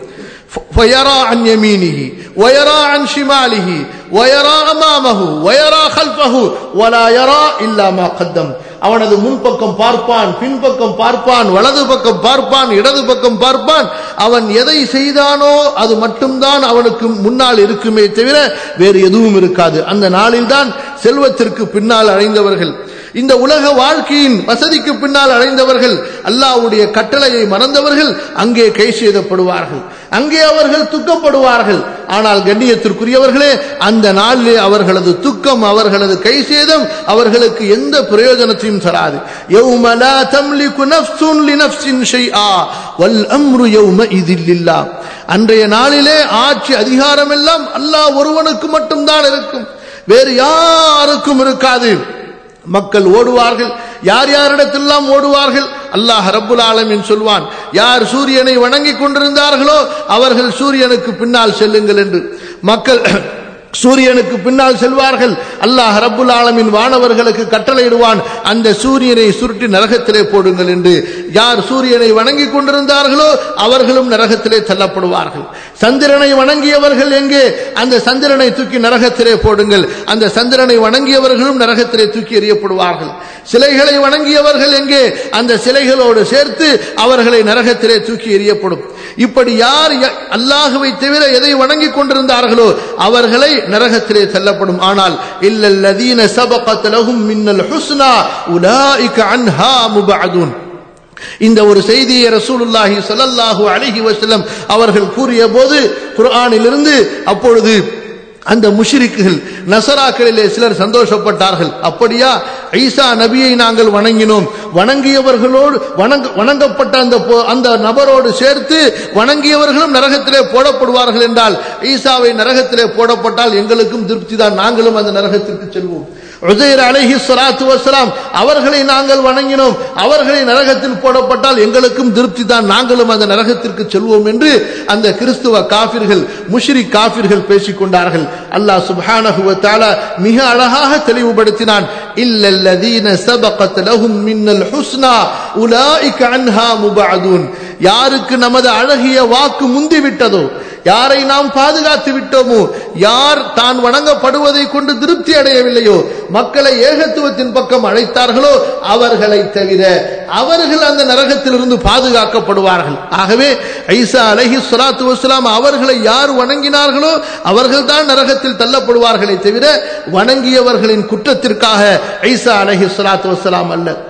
ويرى عن يمينه ويرى عن شماله ويرى أمامه ويرى خلفه ولا يرى إلا ما قدم அவனது முன்பக்கம் பார்ப்பான் பின்பக்கம் பார்ப்பான் வலது பக்கம் பார்ப்பான் இடது பக்கம் பார்ப்பான் அவன் எதை செய்தானோ அது மட்டும்தான் அவனுக்கு முன்னால் இருக்குமே தவிர வேறு எதுவும் இருக்காது அந்த நாளில்தான் செல்வத்திற்கு பின்னால் அடைந்தவர்கள் இந்த உலக வாழ்க்கையின் வசதிக்கு பின்னால் அடைந்தவர்கள் அல்லாவுடைய கட்டளையை மறந்தவர்கள் அங்கே கை செய்தப்படுவார்கள் அங்கே அவர்கள் துக்கப்படுவார்கள் ஆனால் கண்ணியத்திற்குரியவர்களே அந்த நாளிலே அவர்களது துக்கம் அவர்களது கை சேதம் அவர்களுக்கு எந்த பிரயோஜனத்தையும் தராது يَوْمَ لَا تَمْلِكُ نَفْسٌ لِنَفْسٍ شَيْئًا وَالْأَمْرُ يَوْمَئِذٍ لِلَّهِ அன்றைய நாளிலே ஆட்சி அதிகாரம் எல்லாம் அல்லாஹ் ஒருவனுக்கு மட்டும்தான் இருக்கும் வேறு யாருக்கும் இருக்காது மக்கள் ஓடுவார்கள் யார் யாரிடத்தெல்லாம் ஓடுவார்கள் அல்லாஹ் ரப்புல் ஆலமின் சொல்வான் யார் சூரியனை வணங்கி கொண்டிருந்தார்களோ அவர்கள் சூரியனுக்கு பின்னால் செல்லுங்கள் என்று மக்கள் சூரியனுக்கு பின்னால் செல்வார்கள் அல்லாஹ் ரப்புல் ஆலமின் வானவர்களுக்கு கட்டளையிடுவான் அந்த சூரியனை சுருட்டி நரகத்திலே போடுங்கள் என்று யார் சூரியனை வணங்கி கொண்டிருந்தார்களோ அவர்களும் நரகத்திலே தள்ளப்படுவார்கள் சந்திரனை வணங்கியவர்கள் எங்கே அந்த சந்திரனை தூக்கி நரகத்திலே போடுங்கள் அந்த சந்திரனை வணங்கியவர்களும் நரகத்திலே தூக்கி எறியப்படுவார்கள் சிலைகளை வணங்கியவர்கள் எங்கே அந்த சிலைகளோடு சேர்த்து அவர்களை நரகத்திலே தூக்கி எறியப்படும் இப்படி யார் அல்லாஹுவை தவிர எதை வணங்கி கொண்டிருந்தார்களோ அவர்களை நரகத்திலே தள்ளப்படும் ஆனால் இல்லல்லதீன சபகத் லஹும் மின்னல் ஹுஸ்னா உலாயிக அன்ஹா முபஅதுன் இந்த ஒரு செய்தியை ரசூலுல்லாஹி ஸல்லல்லாஹு அலைஹி வஸல்லம் அவர்கள் கூறிய போது குர்ஆனிலிருந்து அப்பொழுது அந்த முஷிரிக்குகள் நசராக்களிலே சிலர் சந்தோஷப்பட்டார்கள் அப்படியா ஈசா நபியை நாங்கள் வணங்கினோம் வணங்கியவர்களோடு வணங்க வணங்கப்பட்ட அந்த அந்த நபரோடு சேர்த்து வணங்கியவர்களும் நரகத்திலே போடப்படுவார்கள் என்றால் ஈசாவை நரகத்திலே போடப்பட்டால் எங்களுக்கும் திருப்தி தான் நாங்களும் அந்த நரகத்திற்கு செல்வோம் உசைர் அலஹி சலாத்து வசலாம் அவர்களை நாங்கள் வணங்கினோம் அவர்களை நரகத்தில் போடப்பட்டால் எங்களுக்கும் திருப்தி தான் நாங்களும் அந்த நரகத்திற்கு செல்வோம் என்று அந்த கிறிஸ்துவ காபிர்கள் முஷ்ரி காபிர்கள் பேசிக் கொண்டார்கள் அல்லாஹ் சுப்ஹானஹு வ தஆலா மிக அழகாக தெளிவுபடுத்தினான் இல்லல்லதீன சபகத் லஹும் மின்னல் ஹுஸ்னா உலாயிக அன்ஹா முபஅதுன் யாருக்கு நமது அழகிய வாக்கு முந்தி விட்டதோ யாரை நாம் பாதுகாத்து விட்டோமோ யார் தான் வணங்கப்படுவதை கொண்டு திருப்தி அடையவில்லையோ மக்களை ஏகத்துவத்தின் பக்கம் அழைத்தார்களோ அவர்களை தவிர அவர்கள் அந்த நரகத்திலிருந்து பாதுகாக்கப்படுவார்கள் ஆகவே ஐசா அலஹி சலாத்து வஸ்லாம் அவர்களை யார் வணங்கினார்களோ அவர்கள் தான் நரகத்தில் தள்ளப்படுவார்களே தவிர வணங்கியவர்களின் குற்றத்திற்காக ஐசா அலஹி சலாத்து வஸ்லாம் அல்ல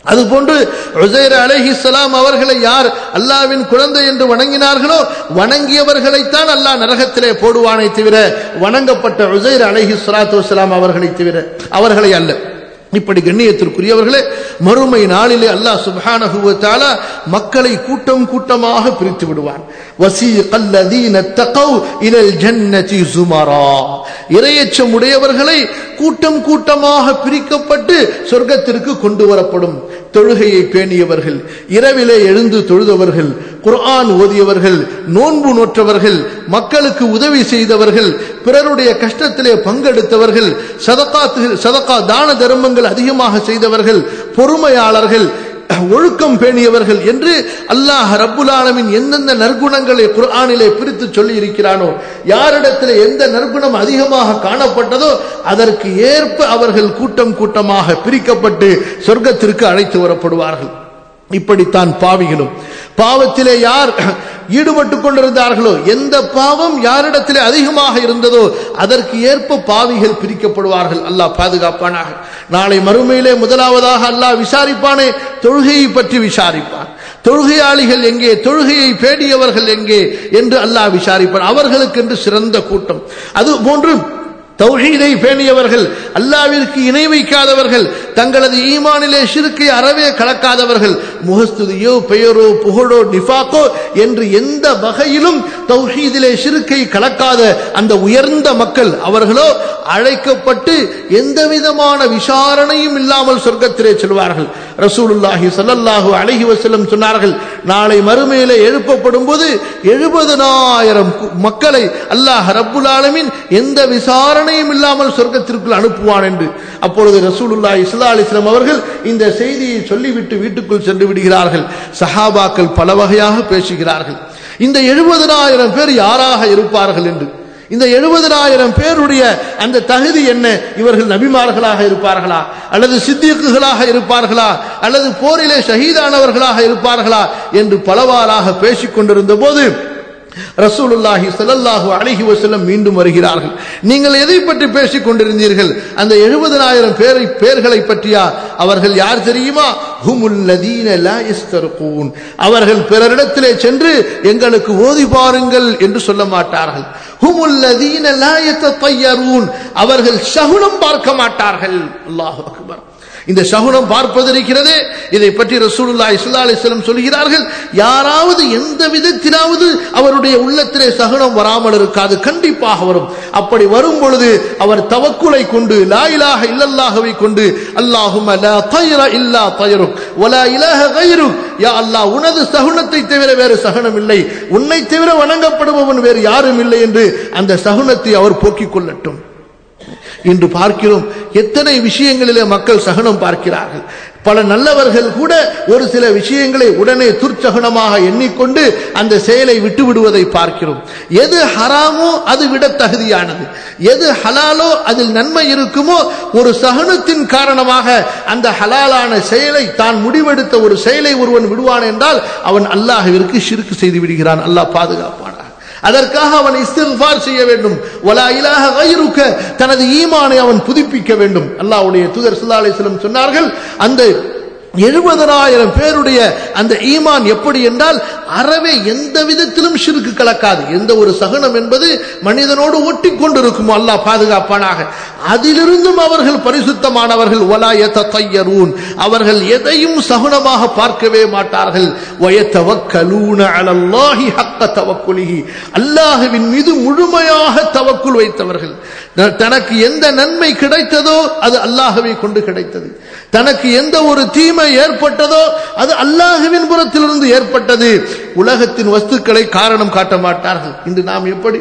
அதுபோன்று உசைர் அலைஹிஸ்ஸலாம் அவர்களை யார் அல்லாவின் குழந்தை என்று வணங்கினார்களோ வணங்கியவர்களைத்தான் அல்லாஹ் நரகத்திலே போடுவானே தவிர வணங்கப்பட்ட உசைர் அலைஹி ஸலாத்து வஸலாம் அவர்களை தவிர அவர்களை அல்ல இப்படி கண்ணியத்திற்குரியவர்களே மறுமை நாளிலே அல்லாஹ் சுப்ஹானஹு வ தஆலா மக்களை கூட்டம் கூட்டமாக பிரித்து விடுவான் வசீகல் லதீன தகவ் இலல் ஜன்னதி சுமரா இரையச்சம் உடையவர்களை கூட்டம் கூட்டமாக பிரிக்கப்பட்டு சொர்க்கத்திற்கு கொண்டு வரப்படும் தொழுகையை பேணியவர்கள் இரவிலே எழுந்து தொழுதவர்கள் குர்ஆன் ஓதியவர்கள் நோன்பு நோற்றவர்கள் மக்களுக்கு உதவி செய்தவர்கள் பிறருடைய கஷ்டத்திலே பங்கெடுத்தவர்கள் சதகாத்து சதகா தான தர்மங்கள் அதிகமாக செய்தவர்கள் பொறுமையாளர்கள் ஒழுக்கம் பேணியவர்கள் என்று அல்லாஹ் ரப்புல் ஆலமின் எந்தெந்த நற்குணங்களை குர்ஆனிலே பிரித்து சொல்லி இருக்கிறானோ யாரிடத்தில் எந்த நற்குணம் அதிகமாக காணப்பட்டதோ அதற்கு ஏற்ப அவர்கள் கூட்டம் கூட்டமாக பிரிக்கப்பட்டு சொர்க்கத்திற்கு அழைத்து வரப்படுவார்கள் இப்படித்தான் பாவிகளும் பாவத்திலே யார் ஈடுபட்டு கொண்டிருந்தார்களோ எந்த பாவம் யாரிடத்திலே அதிகமாக இருந்ததோ அதற்கு ஏற்ப பாவிகள் பிரிக்கப்படுவார்கள் அல்லாஹ் பாதுகாப்பானாக நாளை மறுமையிலே முதலாவதாக அல்லாஹ் விசாரிப்பானே தொழுகையை பற்றி விசாரிப்பான் தொழுகையாளிகள் எங்கே தொழுகையை பேடியவர்கள் எங்கே என்று அல்லாஹ் விசாரிப்பான் அவர்களுக்கென்று சிறந்த கூட்டம் அது போன்று தௌஹீதை பேணியவர்கள் அல்லாவிற்கு இணை வைக்காதவர்கள் தங்களது ஈமானிலே ஷிருக்கை அறவே கலக்காதவர்கள் முகஸ்துதியோ பெயரோ புகழோ நிஃபாக்கோ என்று எந்த வகையிலும் தௌஹீதிலே ஷிருக்கை கலக்காத அந்த உயர்ந்த மக்கள் அவர்களோ அழைக்கப்பட்டு எந்த விதமான விசாரணையும் இல்லாமல் சொர்க்கத்திலே செல்வார்கள் ரசூலுல்லாஹி ஸல்லல்லாஹு அலைஹி வஸல்லம் சொன்னார்கள் நாளை மறுமையிலே எழுப்பப்படும் போது எழுபதனாயிரம் மக்களை அல்லாஹ் ரப்புல் ஆலமீன் எந்த விசாரணையும் இல்லாமல் சொர்க்கத்திற்குள் அனுப்புவான் என்று அப்பொழுது ரசூலுல்லாஹி ஸல்லல்லாஹு அலைஹி வஸல்லம் அவர்கள் இந்த செய்தியை சொல்லிவிட்டு வீட்டுக்குள் சென்று விடுகிறார்கள் சஹாபாக்கள் பல வகையாக பேசுகிறார்கள் இந்த எழுபதனாயிரம் பேர் யாராக இருப்பார்கள் என்று இந்த எழுபதனாயிரம் பேருடைய அந்த தகுதி என்ன இவர்கள் நபிமார்களாக இருப்பார்களா அல்லது சித்திக்குகளாக இருப்பார்களா அல்லது போரிலே ஷஹீதானவர்களாக இருப்பார்களா என்று பலவாறாக பேசிக் கொண்டிருந்த போது ரசூலுல்லாஹி ஸல்லல்லாஹு அலைஹி வஸல்லம் மீண்டும் வருகிறார்கள் நீங்கள் எதை பற்றி பேசிக் கொண்டிருந்தீர்கள் அந்த எழுபதனாயிரம் பேரை பேர்களை பற்றியா அவர்கள் யார் தெரியுமா ஹுமுல் லதீன லா யஸ்தர்கூன் அவர்கள் பிறரிடத்திலே சென்று எங்களுக்கு ஓதி பாருங்கள் என்று சொல்ல மாட்டார்கள் ஹுமுல் லதீன லா யத்தயரூன் அவர்கள் சகுனம் பார்க்க மாட்டார்கள் அல்லாஹு அக்பர் இந்த சகுனம் பார்ப்பது இருக்கிறதே இதை பற்றி ரசூலுல்லா இஸ்லா அலிஸ்லம் சொல்கிறார்கள் யாராவது எந்த விதத்திலாவது அவருடைய உள்ளத்திலே சகுனம் வராமல் இருக்காது கண்டிப்பாக வரும் அப்படி வரும் பொழுது அவர் தவக்குலை கொண்டு லா இலாஹ இல்லல்லாஹவை கொண்டு அல்லாஹும் லா தயர இல்லா தயருக் வலா இலாஹ கைருக் யா அல்லாஹ் உனது சகுனத்தை தவிர வேறு சகனம் இல்லை உன்னை தவிர வணங்கப்படுபவன் வேறு யாரும் இல்லை என்று அந்த சகுனத்தை அவர் போக்கிக் கொள்ளட்டும் இன்று பார்க்கிறோம் எத்தனை விஷயங்களிலே மக்கள் சகனம் பார்க்கிறார்கள் பல நல்லவர்கள் கூட ஒரு சில விஷயங்களை உடனே துர்ச்சகனமாக எண்ணிக்கொண்டு அந்த செயலை விட்டு விடுவதை பார்க்கிறோம் எது ஹராமோ அது விட தகுதியானது எது ஹலாலோ அதில் நன்மை இருக்குமோ ஒரு சகனத்தின் காரணமாக அந்த ஹலாலான செயலை தான் முடிவெடுத்த ஒரு செயலை ஒருவன் விடுவான் என்றால் அவன் அல்லாஹிற்கு ஷிருக்கு செய்து விடுகிறான் அல்லாஹ் பாதுகாப்பானாக அதற்காக அவன் இஸ்திஃபார் செய்ய வேண்டும் வலா இலாஹ கைருக்க தனது ஈமானை அவன் புதுப்பிக்க வேண்டும் அல்லாஹ்வுடைய தூதர் ஸல்லல்லாஹு அலைஹி வஸல்லம் சொன்னார்கள் அந்த எழுபதனாயிரம் பேருடைய அந்த ஈமான் எப்படி என்றால் அறவே எந்த விதத்திலும் ஷிருக்கு கலக்காது எந்த ஒரு சகனம் என்பது மனிதனோடு ஒட்டி கொண்டிருக்குமோ அல்லாஹ் பாதுகாப்பானாக அதிலிருந்தும் அவர்கள் பரிசுத்தமானவர்கள் வலாயத்த தையரூன் அவர்கள் எதையும் சகுனமாக பார்க்கவே மாட்டார்கள் வயத்தவக்கலூன அலல்லாஹி ஹக்க தவக்குலிஹி அல்லாஹுவின் மீது முழுமையாக தவக்குள் வைத்தவர்கள் தனக்கு எந்த நன்மை கிடைத்ததோ அது அல்லாஹவை கொண்டு கிடைத்தது தனக்கு எந்த ஒரு தீமை ஏற்பட்டதோ அது அல்லாஹுவின் புறத்திலிருந்து ஏற்பட்டது உலகத்தின் வஸ்துக்களை காரணம் காட்ட மாட்டார்கள் இன்று நாம் எப்படி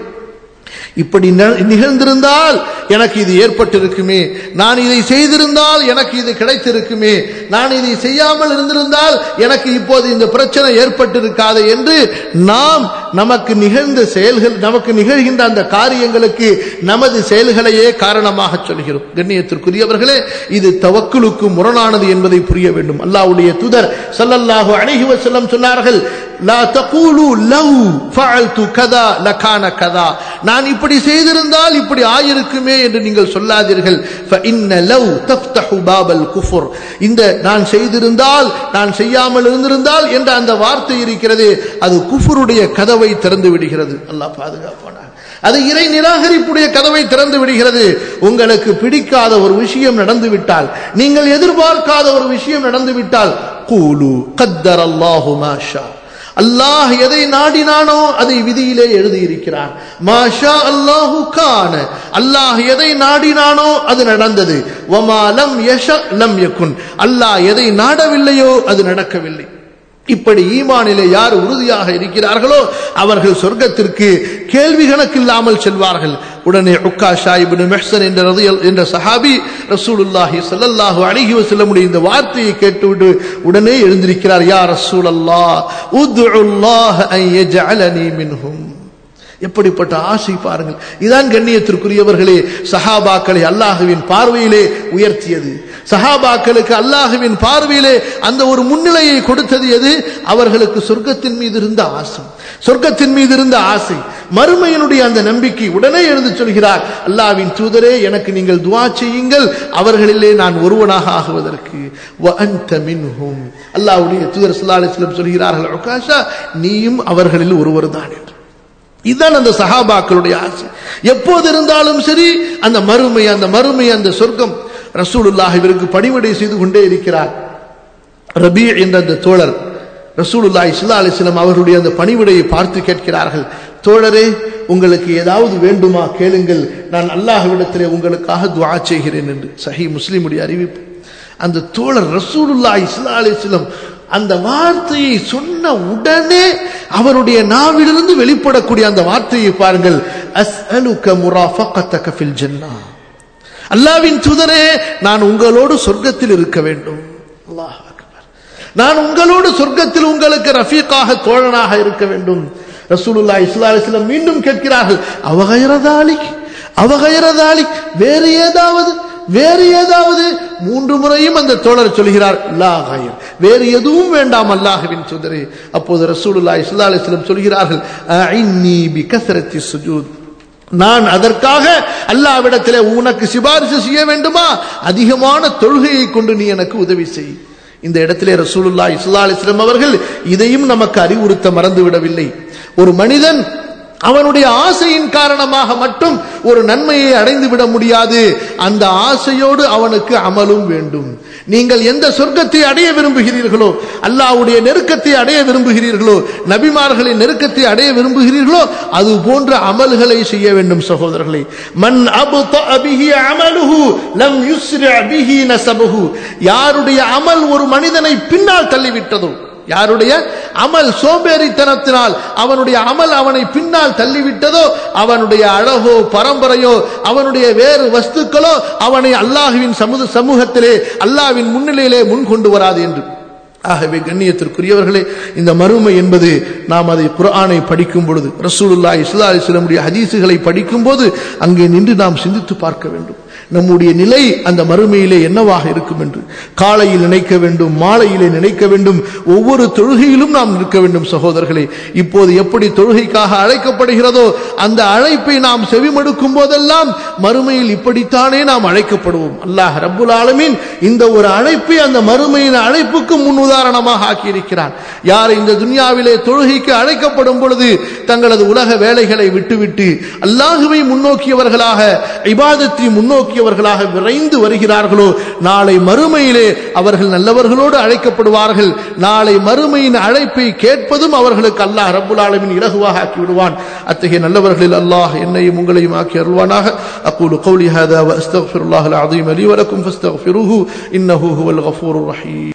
இப்படி நிகழ்ந்திருந்தால் எனக்கு இது ஏற்பட்டிருக்குமே நான் இதை செய்திருந்தால் எனக்கு இது கிடைத்திருக்குமே நான் இதை செய்யாமல் இருந்திருந்தால் எனக்கு இப்போது இந்த பிரச்சனை ஏற்பட்டிருக்காது என்று நாம் நமக்கு நிகழ்ந்த செயல்கள் நமக்கு நிகழ்கின்ற அந்த காரியங்களுக்கு நமது செயல்களையே காரணமாக சொல்கிறோம் கண்ணியத்திற்குரியவர்களே இது தவக்குலுக்கு முரணானது என்பதை புரிய வேண்டும் அல்லாஹ்வுடைய தூதர் ஸல்லல்லாஹு அலைஹி வஸல்லம் சொன்னார்கள் லா தகூலு லவ் ஃபஅல்து கதா லகான கதா நான் இப்படி செய்திருந்தால் இப்படி ஆயிருக்குமே என்று நீங்கள் சொல்லாதீர்கள் ஃபஇன்ன லவ் தஃப்தஹு பாபல் குஃபர் இந்த நான் செய்திருந்தால் நான் செய்யாமல் இருந்திருந்தால் என்ற அந்த வார்த்தை இருக்கிறது அது குஃபருடைய கதவை திறந்து விடுகிறது அல்லாஹ் பாதுகாப்பானாக அது இறை நிராகரிப்புடைய கதவை திறந்து விடுகிறது உங்களுக்கு பிடிக்காத ஒரு விஷயம் நடந்து விட்டால் நீங்கள் எதிர்பார்க்காத ஒரு விஷயம் நடந்து விட்டால் கூலு கத்தர் அல்லாஹு மாஷா அல்லாஹ் எதை நாடினானோ அதை விதியிலே எழுதியிருக்கிறான் மாஷா அல்லாஹு கான அல்லாஹ் எதை நாடினானோ அது நடந்தது வமா லம் யஷ லம் யகுன் அல்லாஹ் எதை நாடவில்லையோ அது நடக்கவில்லை இப்படி ஈமானிலே யார் உறுதியாக இருக்கிறார்களோ அவர்கள் சொர்க்கத்திற்கு கேள்வி கணக்கில்லாமல் செல்வார்கள் உடனே உக்காஷா இப்னு மெஹ்சன் என்ற ரதியல் என்ற சஹாபி ரசூலுல்லாஹி ஸல்லல்லாஹு அலைஹி வஸல்லமுடைய இந்த வார்த்தையை கேட்டுவிட்டு உடனே எழுந்திருக்கிறார் யா ரசூலல்லாஹ் உத்உல்லாஹ் அன் யஜ்அலனி மின்ஹும் எப்படிப்பட்ட ஆசை பாருங்கள் இதான் கண்ணியத்திற்குரியவர்களே சஹாபாக்களை அல்லாஹுவின் பார்வையிலே உயர்த்தியது சஹாபாக்களுக்கு அல்லாஹுவின் பார்வையிலே அந்த ஒரு முன்னிலையை கொடுத்தது எது அவர்களுக்கு சொர்க்கத்தின் மீது இருந்த ஆசை சொர்க்கத்தின் மீது இருந்த ஆசை மறுமையினுடைய அந்த நம்பிக்கை உடனே எழுந்து சொல்கிறார் அல்லாவின் தூதரே எனக்கு நீங்கள் துவா செய்யுங்கள் அவர்களிலே நான் ஒருவனாக ஆகுவதற்கு அல்லாவுடைய தூதர் சல்லா அலிஸ்லம் சொல்கிறார்கள் உகாஷா நீயும் அவர்களில் ஒருவர் தான் என்று இதுதான் அந்த சஹாபாக்களுடைய ஆசை எப்போது இருந்தாலும் சரி அந்த மறுமை அந்த மறுமை அந்த சொர்க்கம் ரசூலுல்லாஹ் இவருக்கு பணிவிடை செய்து கொண்டே இருக்கிறார் ரபி என்ற அந்த தோழர் ரசூலுல்லாஹ் இஸ்லா அலிஸ்லாம் அவர்களுடைய அந்த பணிவிடையை பார்த்து கேட்கிறார்கள் தோழரே உங்களுக்கு ஏதாவது வேண்டுமா கேளுங்கள் நான் அல்லாஹ்விடத்திலே உங்களுக்காக துவா செய்கிறேன் என்று சஹி முஸ்லிமுடைய அறிவிப்பு அந்த தோழர் ரசூலுல்லாஹ் இஸ்லா அலிஸ்லாம் அந்த வார்த்தையை சொன்ன உடனே அவருடைய நாவிலிருந்து வெளிப்படக்கூடிய அந்த வார்த்தையை பாருங்கள் அஸ்அலுக முராஃபகத்தக ஃபில் ஜன்னா அல்லாவின் தூதரே நான் உங்களோடு சொர்க்கத்தில் இருக்க வேண்டும் அல்லாஹ் அக்பர் நான் உங்களோடு சொர்க்கத்தில் உங்களுக்கு ரஃபீக்காக தோழனாக இருக்க வேண்டும் ரசூலுல்லா இஸ்லா அலிஸ்லாம் மீண்டும் கேட்கிறார்கள் அவகைரதாலிக் அவகைரதாலிக் வேறு ஏதாவது வேறு ஏதாவது மூன்று முறையும் அந்த தோழர் சொல்கிறார் லாகாயர் வேறு எதுவும் வேண்டாம் அல்லாஹுவின் சுதரே அப்போது ரசூலுல்லா இஸ்லா அலிஸ்லம் சொல்கிறார்கள் சுஜூத் நான் அதற்காக அல்லாவிடத்திலே உனக்கு சிபாரிசு செய்ய வேண்டுமா அதிகமான தொழுகையை கொண்டு நீ எனக்கு உதவி செய் இந்த இடத்திலே ரசூலுல்லா இஸ்லா அலிஸ்லம் அவர்கள் இதையும் நமக்கு அறிவுறுத்த மறந்துவிடவில்லை ஒரு மனிதன் அவனுடைய ஆசையின் காரணமாக மட்டும் ஒரு நன்மையை அடைந்து விட முடியாது அந்த ஆசையோடு அவனுக்கு அமலும் வேண்டும் நீங்கள் எந்த சொர்க்கத்தை அடைய விரும்புகிறீர்களோ அல்லாவுடைய நெருக்கத்தை அடைய விரும்புகிறீர்களோ நபிமார்களின் நெருக்கத்தை அடைய விரும்புகிறீர்களோ அது போன்ற அமல்களை செய்ய வேண்டும் சகோதரர்களே மன் அபு அபிஹி அமலுஹு லம் யுஸ்ரி அபிஹி நசபுஹு யாருடைய அமல் ஒரு மனிதனை பின்னால் தள்ளிவிட்டதோ யாருடைய அமல் சோம்பேறித்தனத்தினால் அவனுடைய அமல் அவனை பின்னால் தள்ளிவிட்டதோ அவனுடைய அழகோ பரம்பரையோ அவனுடைய வேறு வஸ்துக்களோ அவனை அல்லாஹுவின் சமூக சமூகத்திலே அல்லாவின் முன்னிலையிலே முன் கொண்டு வராது என்று ஆகவே கண்ணியத்திற்குரியவர்களே இந்த மறுமை என்பது நாம் அதை குரானை படிக்கும் பொழுது ரசூலுல்லா இஸ்லா அலிஸ்லமுடைய ஹதீசுகளை படிக்கும் போது அங்கே நின்று நாம் சிந்தித்து பார்க்க வேண்டும் நம்முடைய நிலை அந்த மறுமையிலே என்னவாக இருக்கும் என்று காலையில் நினைக்க வேண்டும் மாலையிலே நினைக்க வேண்டும் ஒவ்வொரு தொழுகையிலும் நாம் நிற்க வேண்டும் சகோதரர்களே இப்போது எப்படி தொழுகைக்காக அழைக்கப்படுகிறதோ அந்த அழைப்பை நாம் செவிமடுக்கும் போதெல்லாம் மறுமையில் இப்படித்தானே நாம் அழைக்கப்படுவோம் அல்லாஹ் ரப்புல் ஆலமீன் இந்த ஒரு அழைப்பை அந்த மறுமையின் அழைப்புக்கு முன் உதாரணமாக ஆக்கியிருக்கிறான் யார் இந்த துன்யாவிலே தொழுகைக்கு அழைக்கப்படும் பொழுது தங்களது உலக வேலைகளை விட்டுவிட்டு அல்லாஹுவை முன்னோக்கியவர்களாக இபாதத்தை முன்னோக்கியவர்களாக விரைந்து வருகிறார்களோ நாளை மறுமையிலே அவர்கள் நல்லவர்களோடு அழைக்கப்படுவார்கள் நாளை மறுமையின் அழைப்பை கேட்பதும் அவர்களுக்கு அல்லாஹ் ரப்புல் ஆலமின் இலகுவாக ஆக்கி விடுவான் அத்தகைய நல்லவர்களில் அல்லாஹ் என்னையும் உங்களையும் ஆக்கி அருள்வானாக அக்கூலு قولي هذا واستغفر الله العظيم لي ولكم فاستغفروه انه هو الغفور الرحيم